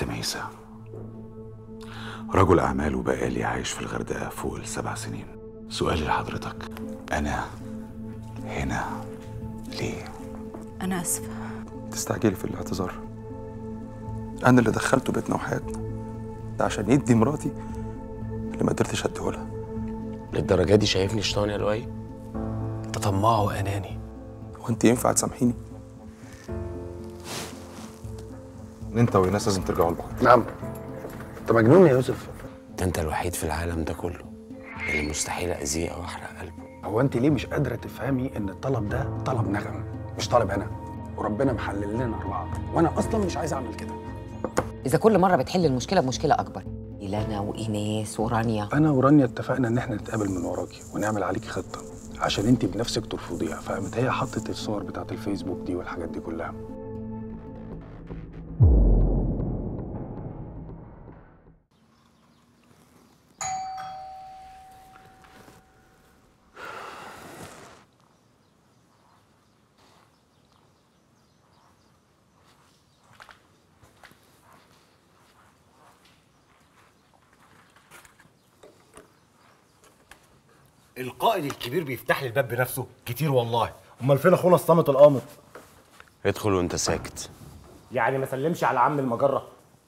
حاتم عيسى رجل أعمال وبقالي عايش في الغردقة فوق السبع سنين سؤالي لحضرتك أنا هنا ليه؟ أنا آسفة تستعجلي في الاعتذار انا اللي دخلته بيتنا وحياتنا ده عشان يدي مراتي اللي ما قدرتش اديهولها للدرجه دي شايفني شيطان يا لؤي انت طماع واناني هو انت ينفع تسامحيني انت وايناس لازم ترجعوا لبعض نعم انت مجنون يا يوسف ده انت الوحيد في العالم ده كله اللي مستحيل اذيه او احرق قلبه هو انت ليه مش قادره تفهمي ان الطلب ده طلب نغم مش طلب انا وربنا محلل لنا اربعه وانا اصلا مش عايز اعمل كده إذا كل مرة بتحل المشكلة بمشكلة أكبر إيلانا وإيناس ورانيا انا ورانيا اتفقنا ان احنا نتقابل من وراكي ونعمل عليكي خطه عشان انت بنفسك ترفضيها فقامت هي حطت الصور بتاعت الفيسبوك دي والحاجات دي كلها القائد الكبير بيفتح لي الباب بنفسه كتير والله امال فين اخونا الصامت القامت ادخل وانت ساكت يعني ما سلمش على عم المجره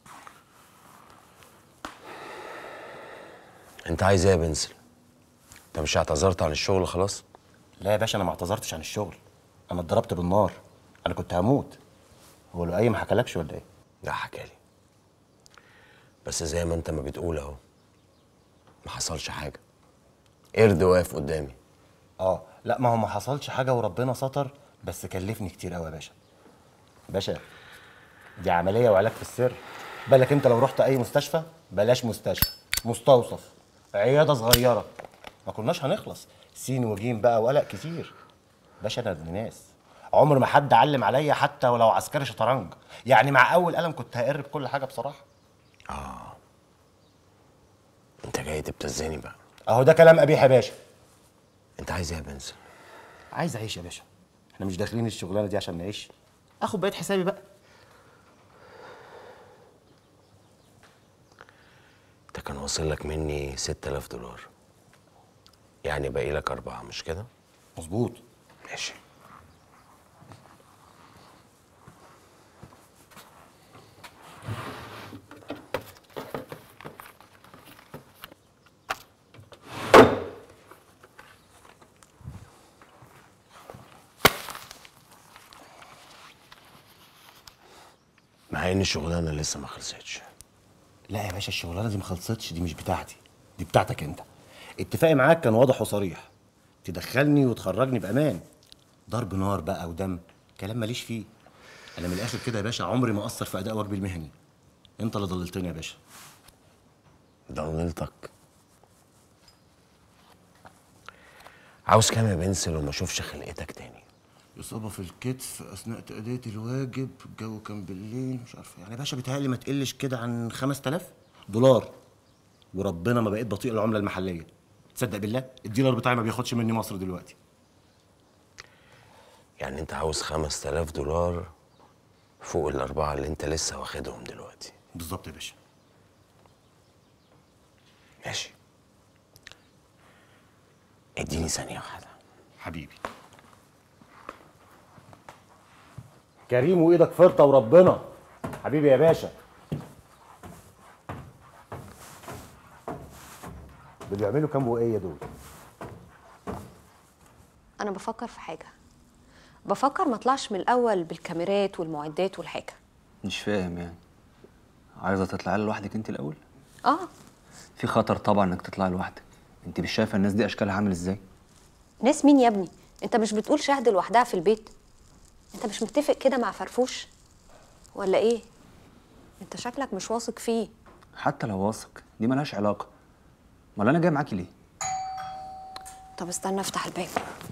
انت عايز ايه يا بنسل انت مش اعتذرت عن الشغل خلاص لا يا باشا انا ما اعتذرتش عن الشغل انا اتضربت بالنار انا كنت هموت هو لؤي ما حكالكش ولا ايه لا حكالي بس زي ما انت ما بتقول اهو ما حصلش حاجه قرد واقف قدامي اه لا ما هو ما حصلش حاجه وربنا ستر بس كلفني كتير قوي يا باشا باشا دي عمليه وعلاج في السر بالك انت لو رحت اي مستشفى بلاش مستشفى مستوصف عياده صغيره ما كناش هنخلص سين وجيم بقى وقلق كتير باشا انا ابن ناس عمر ما حد علم عليا حتى ولو عسكري شطرنج يعني مع اول قلم كنت هقر بكل حاجه بصراحه انت جاي تبتزني بقى اهو ده كلام قبيح يا باشا انت عايز ايه يا بنسل عايز اعيش يا باشا احنا مش داخلين الشغلانه دي عشان نعيش اخد بقيه حسابي بقى انت كان واصل لك مني 6000 دولار يعني باقي لك أربعة مش كده؟ مظبوط ماشي مع ان الشغلانه لسه ما خلصتش لا يا باشا الشغلانه دي ما خلصتش دي مش بتاعتي دي بتاعتك انت اتفاقي معاك كان واضح وصريح تدخلني وتخرجني بامان ضرب نار بقى ودم كلام ماليش فيه انا من الاخر كده يا باشا عمري ما اثر في اداء واجبي المهني انت اللي ضللتني يا باشا ضللتك عاوز كام يا بنسل وما اشوفش خلقتك تاني اصابه في الكتف اثناء تاديه الواجب الجو كان بالليل مش عارف يعني يا باشا بيتهيألي ما تقلش كده عن 5000 دولار وربنا ما بقيت بطيء العمله المحليه تصدق بالله الديلر بتاعي ما بياخدش مني مصر دلوقتي يعني انت عاوز 5000 دولار فوق الأربعة اللي انت لسه واخدهم دلوقتي بالظبط يا باشا ماشي اديني ثانية واحدة حبيبي كريم وايدك فرطه وربنا حبيبي يا باشا دول بيعملوا كام بوقيه دول انا بفكر في حاجه بفكر ما اطلعش من الاول بالكاميرات والمعدات والحاجه مش فاهم يعني عايزه تطلعي لوحدك انت الاول اه في خطر طبعا انك تطلعي لوحدك انت مش شايفه الناس دي اشكالها عامل ازاي ناس مين يا ابني انت مش بتقول شهد لوحدها في البيت انت مش متفق كده مع فرفوش ولا ايه انت شكلك مش واثق فيه حتى لو واثق دي ملهاش علاقه امال انا جاي معاكي ليه طب استنى افتح الباب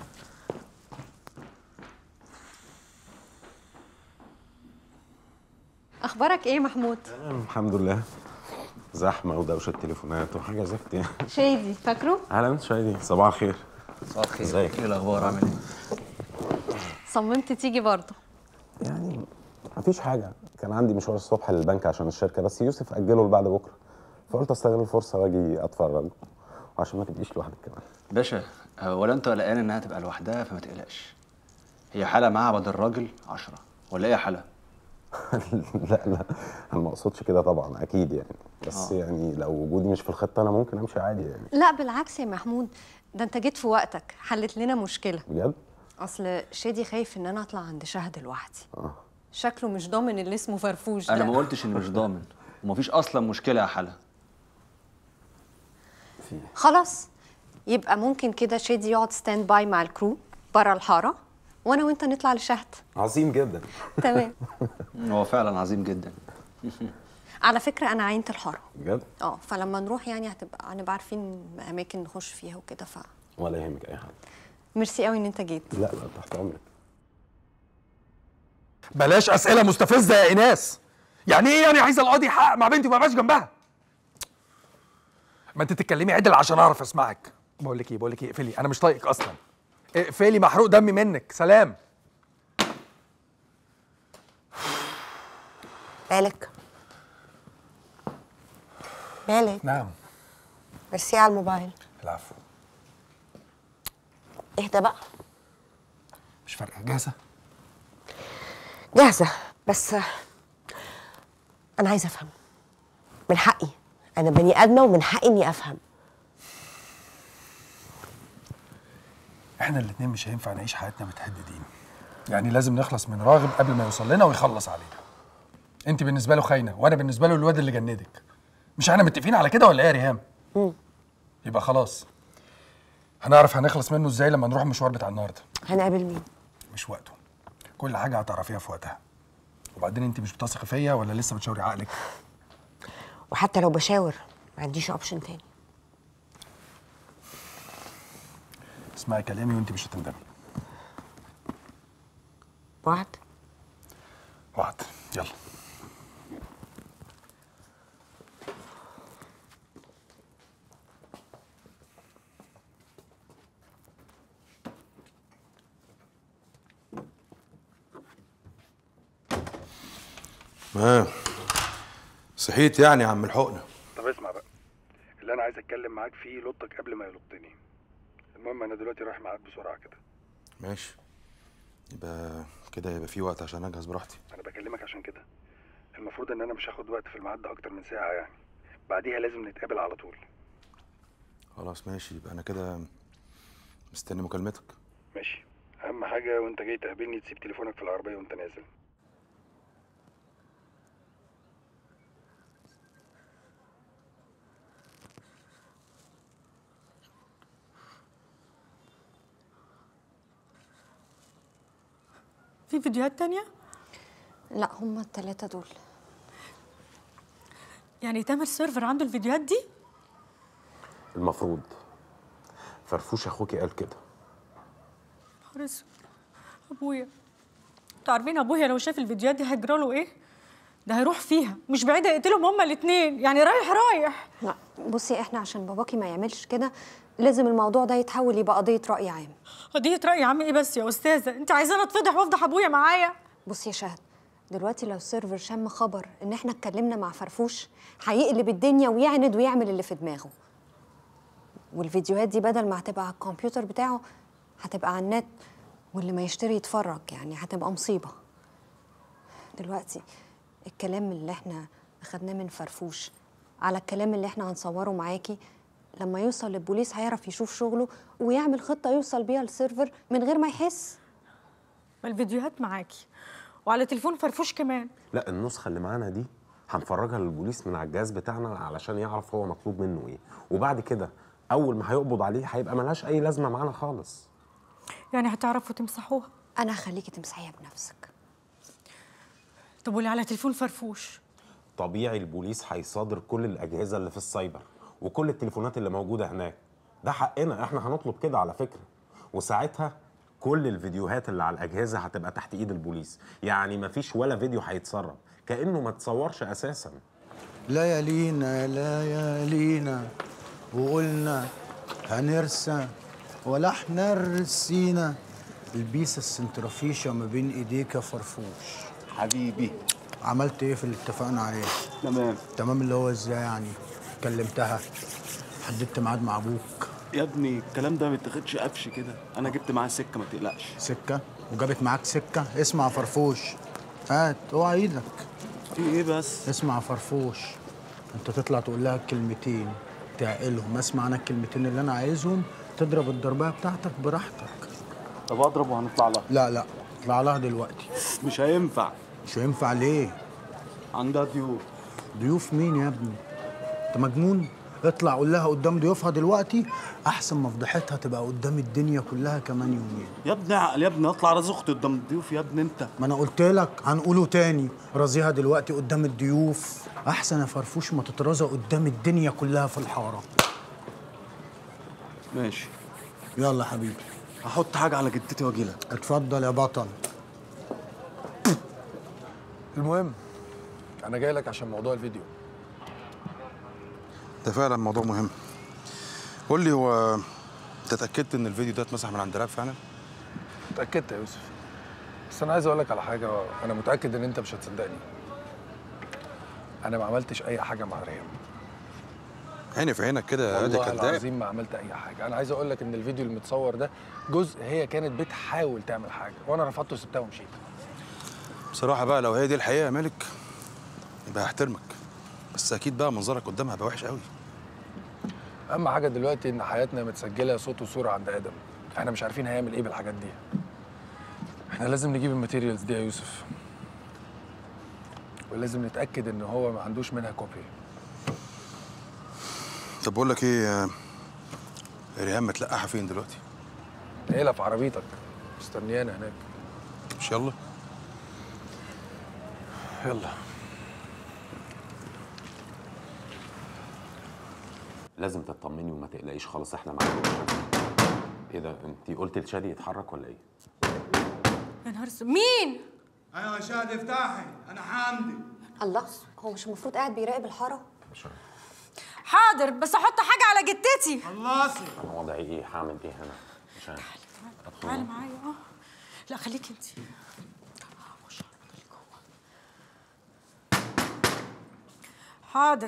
اخبارك ايه يا محمود الحمد لله زحمة ودوشة تليفونات وحاجة زفت يعني شادي فاكره أهلا انت شايدي صباح الخير صباح الخير ازيك ايه الاخبار عامل ايه صممت تيجي برضه يعني مفيش حاجه كان عندي مشوار الصبح للبنك عشان الشركه بس يوسف اجله لبعد بكره فقلت استغل الفرصه واجي اتفرج وعشان ما تبقيش لوحدك كمان باشا آه، ولا انت قلقان انها تبقى لوحدها فما تقلقش هي حالة معاها بدل الراجل عشرة ولا ايه يا حالة؟ لا لا انا ما اقصدش كده طبعا اكيد يعني بس آه. يعني لو وجودي مش في الخطه انا ممكن امشي عادي يعني لا بالعكس يا محمود ده انت جيت في وقتك حلت لنا مشكله بجد اصل شادي خايف ان انا اطلع عند شهد لوحدي اه شكله مش ضامن اللي اسمه فرفوش ده انا ما قلتش اني مش ضامن ومفيش اصلا مشكلة يا حالة خلاص يبقى ممكن كده شادي يقعد ستاند باي مع الكرو بره الحاره وانا وانت نطلع لشهد عظيم جدا تمام هو فعلا عظيم جدا على فكره انا عينت الحاره بجد اه فلما نروح يعني هتبقى هنبقى عارفين اماكن نخش فيها وكده ف ولا يهمك اي حاجه ميرسي قوي ان انت جيت لا لا تحت امرك بلاش اسئله مستفزه يا ايناس يعني ايه يعني عايزه القاضي يحقق مع بنتي وما يبقاش جنبها ما انت تتكلمي عدل عشان اعرف اسمعك بقول لك ايه بقول لك ايه اقفلي انا مش طايقك اصلا اقفلي محروق دمي منك سلام مالك مالك نعم ميرسي على الموبايل العفو اهدى بقى مش فارقه جاهزه جاهزة بس أنا عايزة أفهم من حقي أنا بني آدمة ومن حقي إني أفهم احنا الاتنين مش هينفع نعيش حياتنا متهددين يعني لازم نخلص من راغب قبل ما يوصل لنا ويخلص علينا انت بالنسبه له خاينه وانا بالنسبه له الواد اللي جندك مش احنا متفقين على كده ولا ايه يا ريهام يبقى خلاص هنعرف هنخلص منه ازاي لما نروح المشوار بتاع النهارده هنقابل مين مش وقته كل حاجه هتعرفيها في وقتها وبعدين انت مش بتثقي فيا ولا لسه بتشاوري عقلك وحتى لو بشاور ما عنديش اوبشن تاني اسمعي كلامي وانت مش هتندمي وعد وعد يلا ما صحيت يعني يا عم الحقنه طب اسمع بقى اللي انا عايز اتكلم معاك فيه لطك قبل ما يلطني المهم انا دلوقتي رايح معاك بسرعه كده ماشي يبقى كده يبقى في وقت عشان اجهز براحتي انا بكلمك عشان كده المفروض ان انا مش هاخد وقت في الميعاد ده اكتر من ساعه يعني بعديها لازم نتقابل على طول خلاص ماشي يبقى انا كده مستني مكالمتك ماشي اهم حاجه وانت جاي تقابلني تسيب تليفونك في العربيه وانت نازل في فيديوهات تانية؟ لا هما التلاتة دول يعني تامر سيرفر عنده الفيديوهات دي؟ المفروض فرفوش اخوكي قال كده نهار اسود ابويا انتوا عارفين ابويا لو شاف الفيديوهات دي هيجرى له ايه؟ ده هيروح فيها مش بعيد يقتلهم هما الاتنين يعني رايح رايح لا بصي احنا عشان باباكي ما يعملش كده لازم الموضوع ده يتحول يبقى قضية رأي عام قضية رأي عام ايه بس يا استاذة انت عايزاني اتفضح وافضح ابويا معايا بصي يا شهد دلوقتي لو السيرفر شم خبر ان احنا اتكلمنا مع فرفوش هيقلب الدنيا ويعند ويعمل اللي في دماغه والفيديوهات دي بدل ما هتبقى على الكمبيوتر بتاعه هتبقى على النت واللي ما يشتري يتفرج يعني هتبقى مصيبة دلوقتي الكلام اللي احنا اخدناه من فرفوش على الكلام اللي احنا هنصوره معاكي لما يوصل للبوليس هيعرف يشوف شغله ويعمل خطة يوصل بيها للسيرفر من غير ما يحس ما الفيديوهات معاكي وعلى تليفون فرفوش كمان لا النسخه اللي معانا دي هنفرجها للبوليس من على الجهاز بتاعنا علشان يعرف هو مطلوب منه ايه وبعد كده اول ما هيقبض عليه هيبقى ملهاش اي لازمه معانا خالص يعني هتعرفوا تمسحوها انا هخليكي تمسحيها بنفسك طب واللي على تليفون فرفوش طبيعي البوليس هيصادر كل الاجهزه اللي في السايبر وكل التليفونات اللي موجوده هناك ده حقنا احنا هنطلب كده على فكره وساعتها كل الفيديوهات اللي على الاجهزه هتبقى تحت ايد البوليس يعني مفيش ولا فيديو هيتسرب كانه ما اتصورش اساسا ليالينا ليالينا وقلنا هنرسى ولا احنا رسينا البيسة السنترفيشة ما بين ايديك يا فرفوش حبيبي عملت ايه في اللي اتفقنا عليه تمام تمام اللي هو ازاي يعني كلمتها حددت ميعاد مع ابوك يا ابني الكلام ده ما بيتاخدش قفش كده انا جبت معاه سكه ما تقلقش سكه وجابت معاك سكه اسمع يا فرفوش هات اوعى ايدك في ايه بس اسمع يا فرفوش انت تطلع تقول لها الكلمتين تعقلهم اسمع انا الكلمتين اللي انا عايزهم تضرب الضربيه بتاعتك براحتك طب اضرب وهنطلع لها لا لا اطلع لها دلوقتي مش هينفع مش هينفع ليه عندها ضيوف ضيوف مين يا ابني انت مجنون اطلع قول لها قدام ضيوفها دلوقتي احسن ما فضحتها تبقى قدام الدنيا كلها كمان يومين يا ابني عقل يا ابني اطلع راس اختي قدام الضيوف يا ابني انت ما انا قلت لك هنقوله تاني رازيها دلوقتي قدام الضيوف احسن يا فرفوش ما تترازى قدام الدنيا كلها في الحاره ماشي يلا حبيبي هحط حاجه على جدتي واجي لك اتفضل يا بطل المهم انا جاي لك عشان موضوع الفيديو ده فعلا موضوع مهم قول لي هو انت اتاكدت ان الفيديو ده اتمسح من عند راب فعلا اتاكدت يا يوسف بس انا عايز اقول لك على حاجه انا متاكد ان انت مش هتصدقني انا ما عملتش اي حاجه مع ريم عيني في عينك كده ادي والله كداب العظيم ما عملت اي حاجه انا عايز اقول لك ان الفيديو المتصور ده جزء هي كانت بتحاول تعمل حاجه وانا رفضته وسبتها ومشيت بصراحه بقى لو هي دي الحقيقه يا مالك يبقى هحترمك بس اكيد بقى منظرك قدامها هيبقى وحش قوي اهم حاجه دلوقتي ان حياتنا متسجله صوت وصوره عند ادم احنا مش عارفين هيعمل ايه بالحاجات دي احنا لازم نجيب الماتيريالز دي يا يوسف ولازم نتاكد ان هو ما عندوش منها كوبي طب بقول لك ايه آه، ريهام متلقحه فين دلوقتي نقلها في عربيتك مستنيانا هناك مش يلا يلا لازم تطمني وما تقلقيش خالص احنا معاك ايه ده انت قلت لشادي يتحرك ولا ايه يا نهار اسود مين؟ ايوه يا شهد افتحي انا حمدي الله هو مش المفروض قاعد بيراقب الحاره حاضر بس احط حاجه على جتتي خلصي انا وضعي ايه هعمل ايه هنا عشان تعالي معايا اه لا خليكي انت حاضر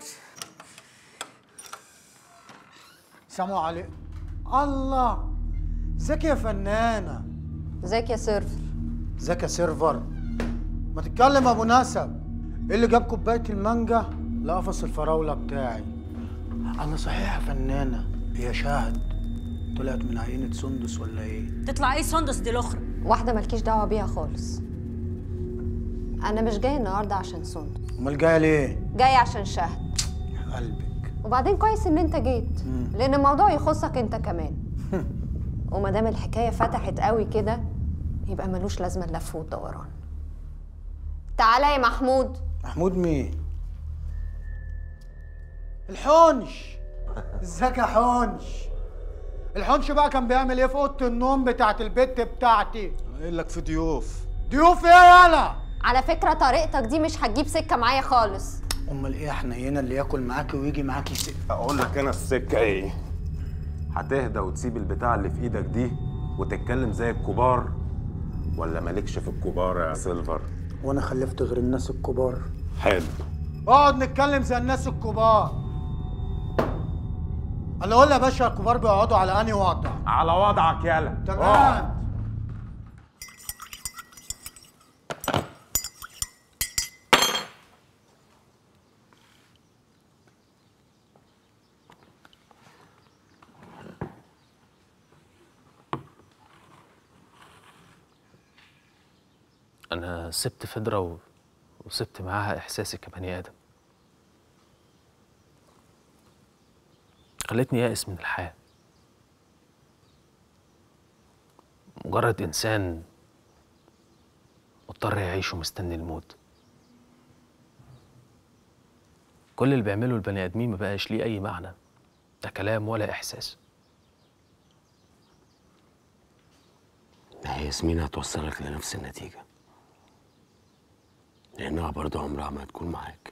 سلام عليكم الله ازيك يا فنانه ازيك يا سيرفر ازيك يا سيرفر ما تتكلم يا ابو نسب ايه اللي جاب كوبايه المانجا لقفص الفراوله بتاعي انا صحيح يا فنانه هي شهد طلعت من عينه سندس ولا ايه تطلع ايه سندس دي الاخرى واحده مالكيش دعوه بيها خالص انا مش جايه النهارده عشان سندس امال جايه ليه جايه عشان شهد قلبك وبعدين كويس ان انت جيت لان الموضوع يخصك انت كمان وما دام الحكايه فتحت قوي كده يبقى ملوش لازمه اللف والدوران تعالى يا محمود محمود مين الحنش ازيك يا حنش الحنش بقى كان بيعمل ايه في اوضه النوم بتاعت البت بتاعتي قايل لك في ضيوف ضيوف ايه يالا على فكره طريقتك دي مش هتجيب سكه معايا خالص امال ايه حنينه اللي ياكل معاكي ويجي معاكي سكه اقول لك انا السكه ايه هتهدى وتسيب البتاع اللي في ايدك دي وتتكلم زي الكبار ولا مالكش في الكبار يا سيلفر وانا خلفت غير الناس الكبار حلو اقعد نتكلم زي الناس الكبار انا اقول يا باشا الكبار بيقعدوا على انهي وضع على وضعك يالا تمام أنا سبت فدرة و... وسبت معاها إحساسي كبني آدم خلتني يائس من الحياة مجرد إنسان مضطر يعيش ومستني الموت كل اللي بيعمله البني آدمين ما بقاش ليه أي معنى لا كلام ولا إحساس ما هي ياسمين هتوصلك لنفس النتيجة لأنها برضه عمرها ما هتكون معاك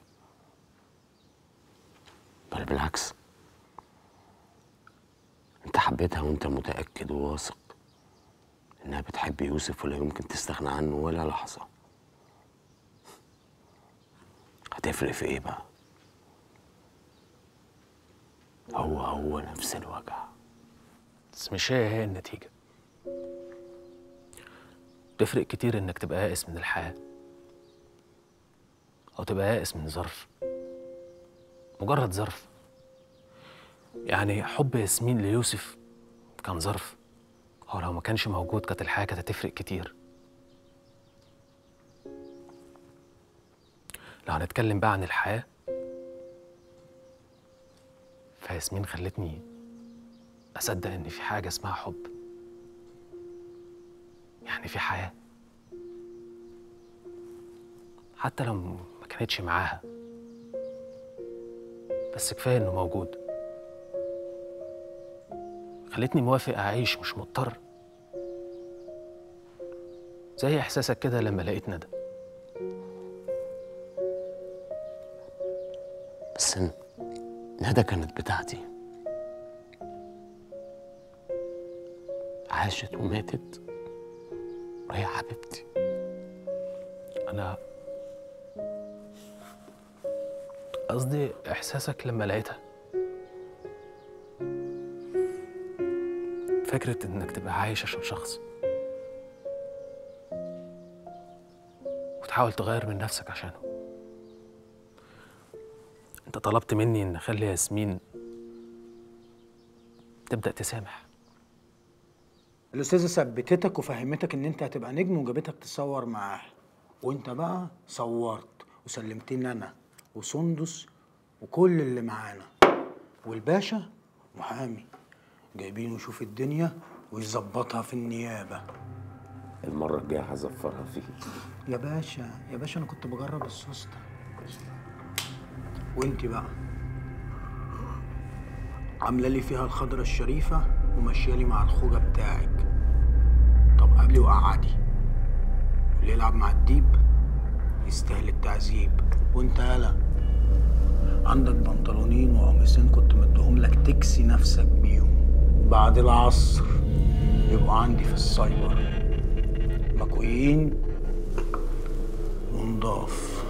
بل بالعكس انت حبيتها وانت متأكد وواثق انها بتحب يوسف ولا يمكن تستغنى عنه ولا لحظة هتفرق في ايه بقى هو هو نفس الوجع بس مش هي هي النتيجة تفرق كتير انك تبقى يائس من الحياة او تبقى يائس من ظرف مجرد ظرف يعني حب ياسمين ليوسف كان ظرف هو لو ما كانش موجود كانت الحياة كانت هتفرق كتير لو هنتكلم بقى عن الحياة فياسمين خلتني أصدق إن في حاجة اسمها حب يعني في حياة حتى لو ما كانتش معاها بس كفاية إنه موجود خلتني موافق أعيش مش مضطر زي إحساسك كده لما لقيت ندى بس ن- ندى كانت بتاعتي عاشت وماتت وهي حبيبتي أنا قصدي إحساسك لما لقيتها فكرة إنك تبقى عايش عشان شخص وتحاول تغير من نفسك عشانه أنت طلبت مني إن أخلي ياسمين تبدأ تسامح الاستاذه ثبتتك وفهمتك ان انت هتبقى نجم وجابتك تصور معاها وانت بقى صورت وسلمتني انا وسندس وكل اللي معانا والباشا محامي جايبينه يشوف الدنيا ويظبطها في النيابه المرة الجاية هزفرها فيه يا باشا يا باشا انا كنت بجرب السوسته وانت بقى عامله لي فيها الخضره الشريفه وماشيه لي مع الخوجه بتاعك طب قبلي وقعدي واللي يلعب مع الديب يستاهل التعذيب وانت يالا عندك بنطلونين وقميصين كنت مديهم لك تكسي نفسك بيهم بعد العصر يبقوا عندي في السايبر مكويين ونضاف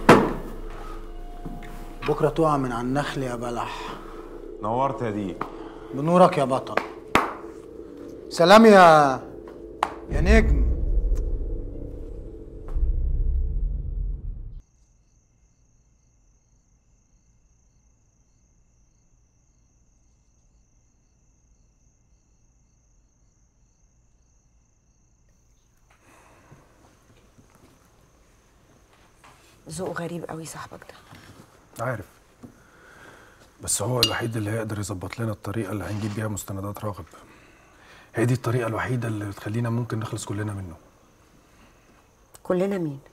بكره تقع من على النخل يا بلح نورت يا دي بنورك يا بطل سلام يا يا نجم ذوق غريب قوي صاحبك ده عارف بس هو الوحيد اللي هيقدر يظبط لنا الطريقة اللي هنجيب بيها مستندات راغب هي دي الطريقة الوحيدة اللي تخلينا ممكن نخلص كلنا منه كلنا مين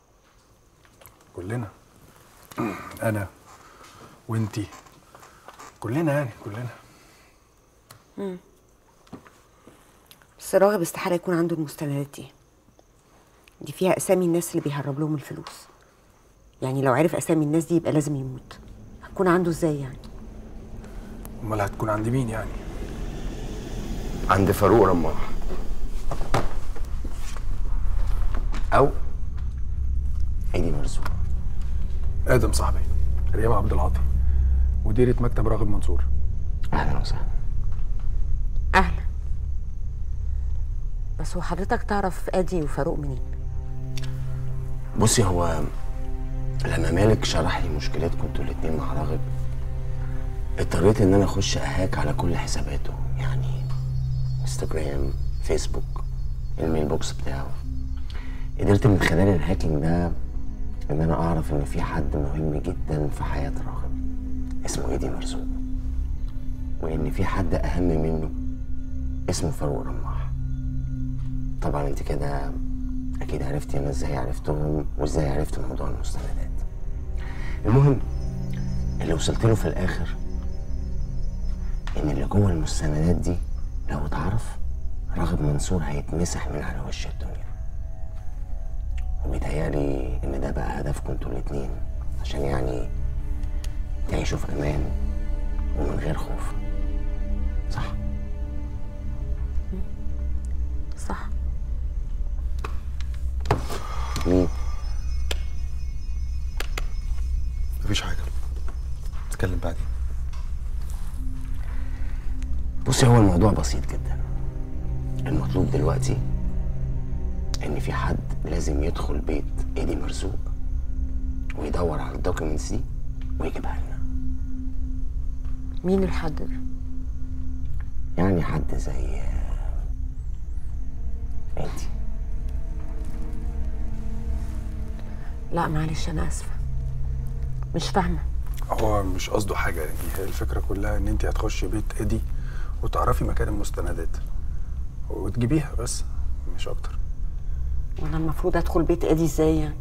كلنا أنا وإنتي كلنا يعني كلنا مم. بس راغب استحالة يكون عنده المستندات دي دي فيها أسامي الناس اللي بيهرب لهم الفلوس يعني لو عرف أسامي الناس دي يبقى لازم يموت هتكون عنده ازاي يعني أمال هتكون عند مين يعني عند فاروق رماح او ايدي مرزوق آدم صاحبي ريم عبد العاطي مديرة مكتب راغب منصور أهلا وسهلا أهلا بس هو حضرتك تعرف آدي وفاروق منين؟ بصي هو لما مالك شرح لي مشكلتكم انتوا الاتنين مع راغب اضطريت ان انا اخش اهاك على كل حساباته يعني انستجرام فيسبوك الميل بوكس بتاعه قدرت من خلال الهاكينج ده ان انا اعرف ان في حد مهم جدا في حياة راغب اسمه ايدي مرزوق وان في حد اهم منه اسمه فاروق رماح طبعا انت كده اكيد عرفتي انا ازاي عرفتهم وازاي عرفت موضوع المستندات المهم اللي وصلت له في الاخر ان اللي جوه المستندات دي لو اتعرف راغب منصور هيتمسح من على وش الدنيا وبيتهيألي ان ده بقى هدفكم انتوا الاتنين عشان يعني تعيشوا في امان ومن غير خوف صح صح مين نتكلم بعدين بصي هو الموضوع بسيط جدا المطلوب دلوقتي ان في حد لازم يدخل بيت ايدي مرزوق ويدور على الدوكيومنتس دي ويجيبها لنا مين الحد ده؟ يعني حد زي انتي لا معلش انا اسفه مش فاهمه هو مش قصده حاجه يعني هي الفكره كلها ان انت هتخشي بيت ايدي وتعرفي مكان المستندات وتجيبيها بس مش اكتر وانا المفروض ادخل بيت ادي ازاي يعني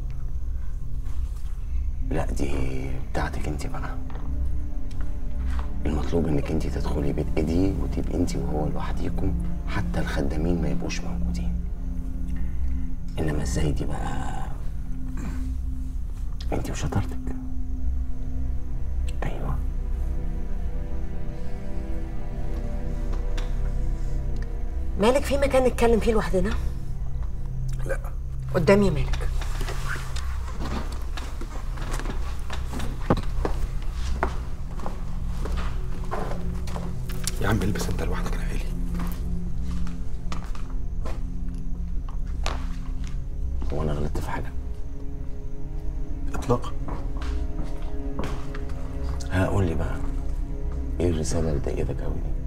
لا دي بتاعتك انت بقى المطلوب انك انت تدخلي بيت ايدي وتبقي انت وهو لوحديكم حتى الخدامين ما يبقوش موجودين انما ازاي دي بقى انت وشطارتك ايوه مالك في مكان نتكلم فيه لوحدنا لا قدامي يا مالك يا عم البس انت لوحدك انا مالي هو انا غلطت في حاجه اطلاقا هقول لي بقى ايه الرساله اللي ضايقتك قوي دي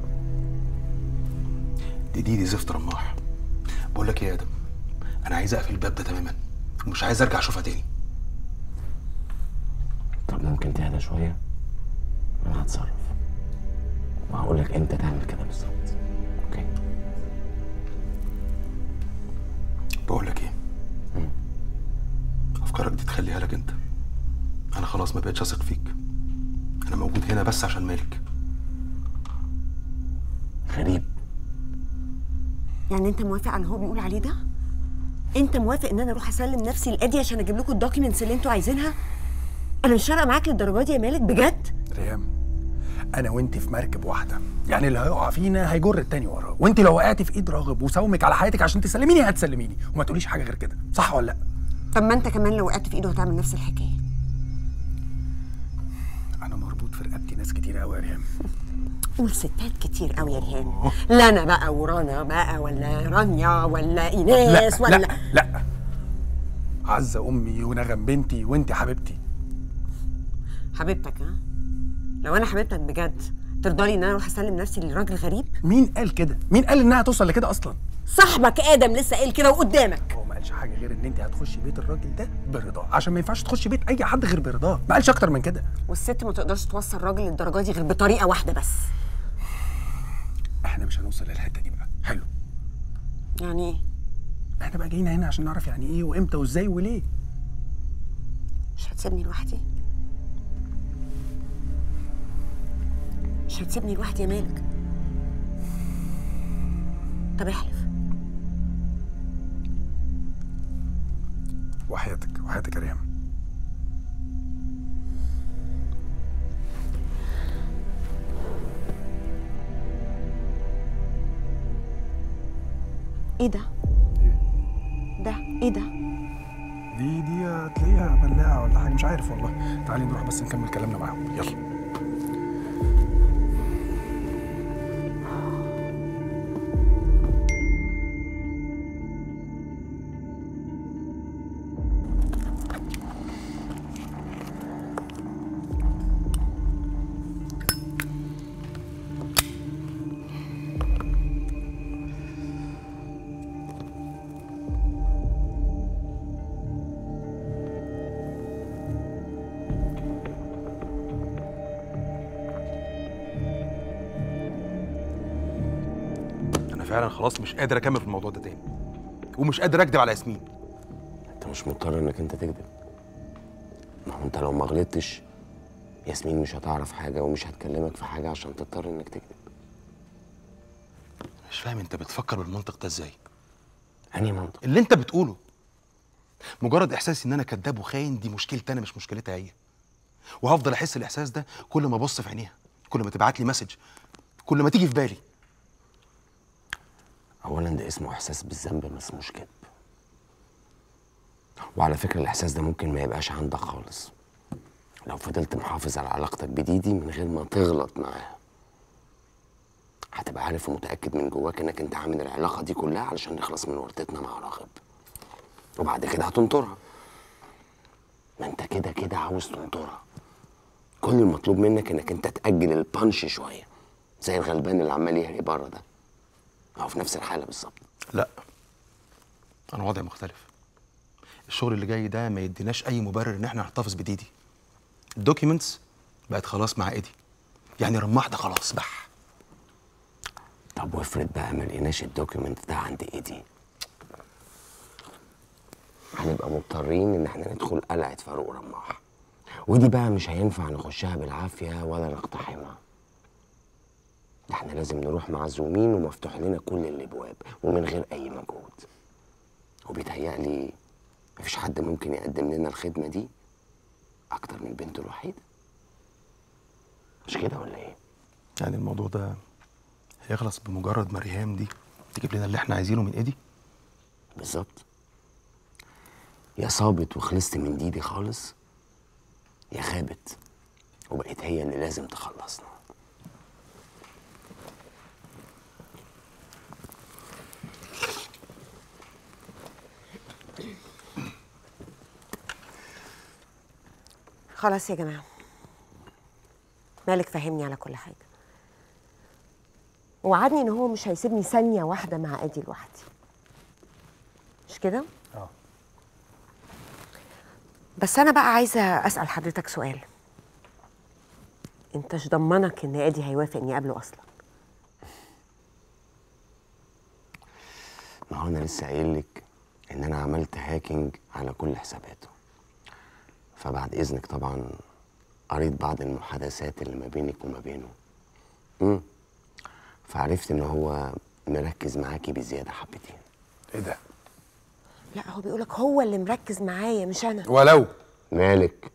دي دي دي زفت رماح بقول لك ايه يا ادم انا عايز اقفل الباب ده تماما ومش عايز ارجع اشوفها تاني طب ممكن تهدى شويه انا هتصرف وهقول لك امتى تعمل كده بالظبط اوكي بقول لك ايه افكارك دي تخليها لك انت انا خلاص ما بقتش اثق فيك انا موجود هنا بس عشان مالك غريب يعني انت موافق على اللي هو بيقول عليه ده انت موافق ان انا اروح اسلم نفسي لادي عشان اجيب لكم الدوكيومنتس اللي انتوا عايزينها انا مش فارقه معاك للدرجه دي يا مالك بجد ريهام انا وانت في مركب واحده يعني اللي هيقع فينا هيجر التاني وراه وانت لو وقعتي في ايد راغب وساومك على حياتك عشان تسلميني هتسلميني وما تقوليش حاجه غير كده صح ولا لا طب ما انت كمان لو وقعت في ايده هتعمل نفس الحكايه انا مربوط في رقبتي ناس كتير قوي يا ريهام قول ستات كتير قوي يا ريهام لا انا بقى ورانا بقى ولا رانيا ولا ايناس لا ولا لا لا عزة امي ونغم بنتي وانت حبيبتي حبيبتك ها لو انا حبيبتك بجد ترضى لي ان انا اروح اسلم نفسي لراجل غريب مين قال كده مين قال انها توصل لكده اصلا صاحبك ادم لسه قايل كده وقدامك هو ما قالش حاجه غير ان انت هتخشي بيت الراجل ده برضاه عشان ما ينفعش تخشي بيت اي حد غير برضاه ما قالش اكتر من كده والست ما تقدرش توصل راجل للدرجه دي غير بطريقه واحده بس احنا مش هنوصل للحته دي بقى حلو يعني ايه احنا بقى جايين هنا عشان نعرف يعني ايه وامتى وازاي وليه مش هتسيبني لوحدي مش هتسيبني لوحدي يا مالك طب احلف وحياتك وحياتك يا ريهام ايه ده ده ايه ده دي دي هتلاقيها بلاعه ولا حاجه مش عارف والله تعالي نروح بس نكمل كلامنا معاهم يلا انا فعلا خلاص مش قادر اكمل في الموضوع ده تاني ومش قادر اكدب على ياسمين انت مش مضطر انك انت تكذب ما هو انت لو ما غلطتش ياسمين مش هتعرف حاجه ومش هتكلمك في حاجه عشان تضطر انك تكذب مش فاهم انت بتفكر بالمنطق ده ازاي انهي منطق اللي انت بتقوله مجرد احساسي ان انا كذاب وخاين دي مشكلتي انا مش مشكلتها هي وهفضل احس الاحساس ده كل ما ابص في عينيها كل ما تبعت لي مسج كل ما تيجي في بالي اولا ده اسمه احساس بالذنب ما اسموش كذب وعلى فكره الاحساس ده ممكن ما يبقاش عندك خالص لو فضلت محافظ على علاقتك بديدي من غير ما تغلط معاها هتبقى عارف ومتأكد من جواك انك انت عامل العلاقة دي كلها علشان نخلص من ورطتنا مع راغب وبعد كده هتنطرها ما انت كده كده عاوز تنطرها كل المطلوب منك انك انت تأجل البانش شوية زي الغلبان اللي عمال يهري بره ده هو في نفس الحالة بالظبط لا انا وضعي مختلف الشغل اللي جاي ده ما يديناش اي مبرر ان احنا نحتفظ بديدي الدوكيومنتس بقت خلاص مع ايدي يعني رماح ده خلاص بح طب وافرض بقى ما لقيناش الدوكيومنت ده عند ايدي هنبقى مضطرين ان احنا ندخل قلعة فاروق رماح ودي بقى مش هينفع نخشها بالعافية ولا نقتحمها ده احنا لازم نروح معزومين ومفتوح لنا كل الابواب ومن غير اي مجهود وبيتهيألي مفيش حد ممكن يقدم لنا الخدمة دي اكتر من بنته الوحيدة مش كده ولا ايه؟ يعني الموضوع ده هيخلص بمجرد ما ريهام دي تجيب لنا اللي احنا عايزينه من ايدي بالظبط يا صابت وخلصت من ديدي خالص يا خابت وبقت هي اللي لازم تخلصنا خلاص يا جماعه مالك فهمني على كل حاجه وعدني ان هو مش هيسيبني ثانيه واحده مع ادي لوحدي مش كده اه بس انا بقى عايزه اسال حضرتك سؤال انتش ضمنك ان ادي هيوافق اني اقابله اصلا ما هو انا لسه قايل لك ان انا عملت هاكينج على كل حساباته فبعد اذنك طبعا قريت بعض المحادثات اللي ما بينك وما بينه امم فعرفت ان هو مركز معاكي بزياده حبتين ايه ده لا هو بيقولك هو اللي مركز معايا مش انا ولو مالك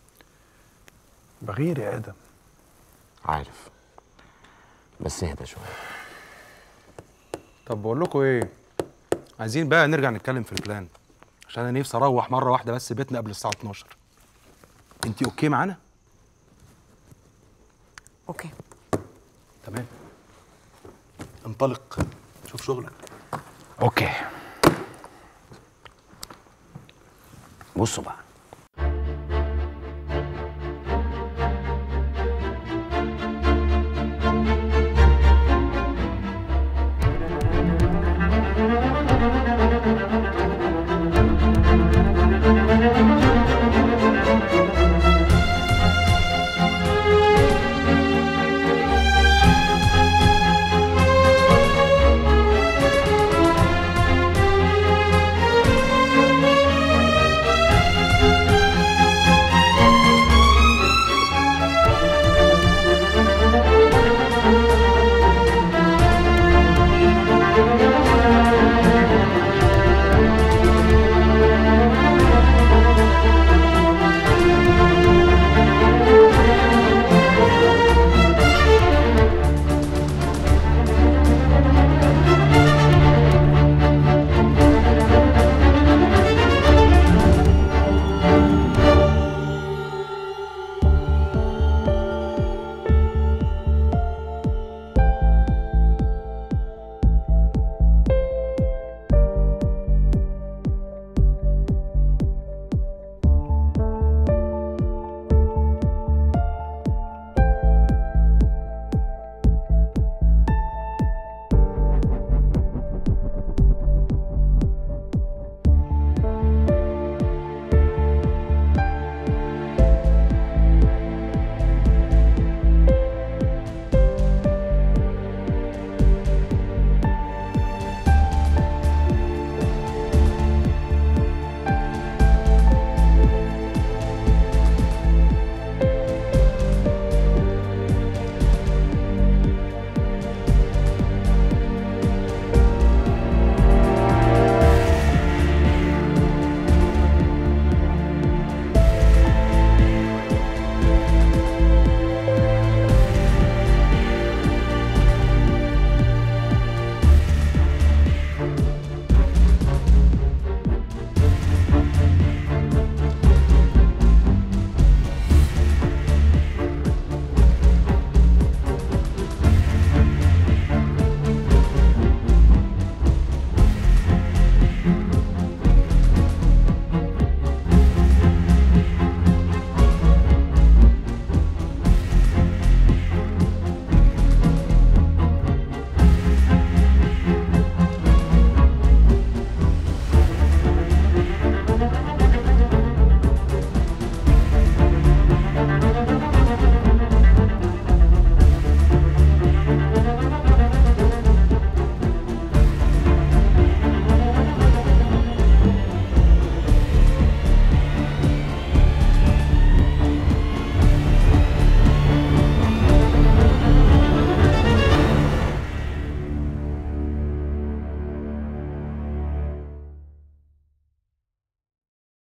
بغير يا ادم عارف بس اهدى شويه طب بقول لكم ايه عايزين بقى نرجع نتكلم في البلان عشان انا نفسي اروح مره واحده بس بيتنا قبل الساعه 12 انت اوكي معانا اوكي تمام انطلق شوف شغلك اوكي بصوا بقى